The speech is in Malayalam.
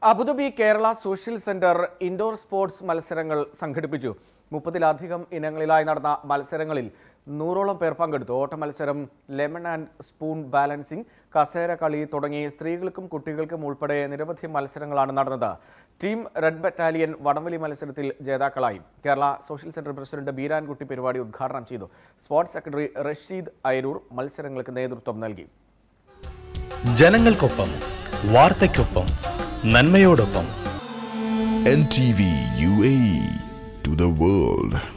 Abu Dhabi Kerala social centre indoor sports മത്സരങ്ങൾ സംഘടിപ്പിച്ചു മുപ്പതിലധികം ഇനങ്ങളിലായി നടന്ന മത്സരങ്ങളിൽ നൂറോളം പേർ പങ്കെടുത്തു ഓട്ട മത്സരം ലെമൺ ആൻഡ് സ്പൂൺ ബാലൻസിംഗ് കസേര കളി തുടങ്ങി സ്ത്രീകൾക്കും കുട്ടികൾക്കും ഉൾപ്പെടെ നിരവധി മത്സരങ്ങളാണ് നടന്നത് ടീം റെഡ് ബറ്റാലിയൻ വടംവലി മത്സരത്തിൽ ജേതാക്കളായി Kerala social centre president Beerankutty പരിപാടി ഉദ്ഘാടനം ചെയ്തു സ്പോർട്സ് സെക്രട്ടറി റഷീദ് അയരൂർ മത്സരങ്ങൾക്ക് നേതൃത്വം നൽകി ജനങ്ങൾക്കൊപ്പം വാർത്തയ്ക്കൊപ്പം നന്മയോടൊപ്പം NTV UAE to the world.